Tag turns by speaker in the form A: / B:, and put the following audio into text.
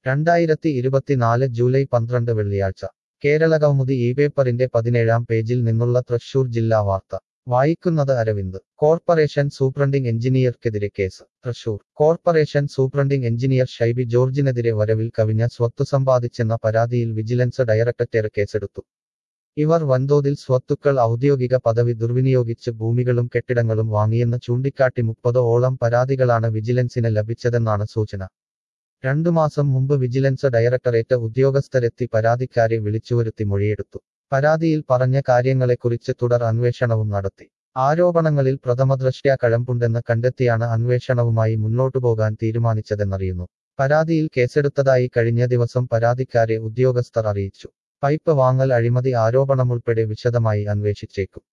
A: രണ്ടായിരത്തി ഇരുപത്തിനാല് ജൂലൈ പന്ത്രണ്ട് വെള്ളിയാഴ്ച കേരളകൗമുദി ഈ പേപ്പറിന്റെ പതിനേഴാം പേജിൽ നിന്നുള്ള തൃശൂർ ജില്ലാ വാർത്ത വായിക്കുന്നത് അരവിന്ദ് കോർപ്പറേഷൻ സൂപ്രണ്ടിംഗ് എഞ്ചിനീയർക്കെതിരെ case Thrissur corporation superintending engineer Shaiby ജോർജിനെതിരെ വരവിൽ കവിഞ്ഞ സ്വത്ത് സമ്പാദിച്ചെന്ന പരാതിയിൽ വിജിലൻസ് ഡയറക്ടറേറ്റ് കേസെടുത്തു ഇവർ വൻതോതിൽ സ്വത്തുക്കൾ ഔദ്യോഗിക പദവി ദുർവിനിയോഗിച്ച് ഭൂമികളും കെട്ടിടങ്ങളും വാങ്ങിയെന്ന് ചൂണ്ടിക്കാട്ടി മുപ്പത് ഓളം പരാതികളാണ് വിജിലൻസിന് ലഭിച്ചതെന്നാണ് സൂചന രണ്ടു മാസം മുമ്പ് വിജിലൻസ് ഡയറക്ടറേറ്റ് ഉദ്യോഗസ്ഥരെത്തി പരാതിക്കാരെ വിളിച്ചുവരുത്തി മൊഴിയെടുത്തു പരാതിയിൽ പറഞ്ഞ കാര്യങ്ങളെക്കുറിച്ച് തുടർ അന്വേഷണവും നടത്തി ആരോപണങ്ങളിൽ പ്രഥമദൃഷ്ട്യാ കഴമ്പുണ്ടെന്ന് കണ്ടെത്തിയാണ് അന്വേഷണവുമായി മുന്നോട്ടു പോകാൻ തീരുമാനിച്ചതെന്നറിയുന്നു പരാതിയിൽ കേസെടുത്തതായി കഴിഞ്ഞ ദിവസം പരാതിക്കാരെ ഉദ്യോഗസ്ഥർ അറിയിച്ചു പൈപ്പ് വാങ്ങൽ അഴിമതി ആരോപണമുൾപ്പെടെ വിശദമായി അന്വേഷിച്ചേക്കും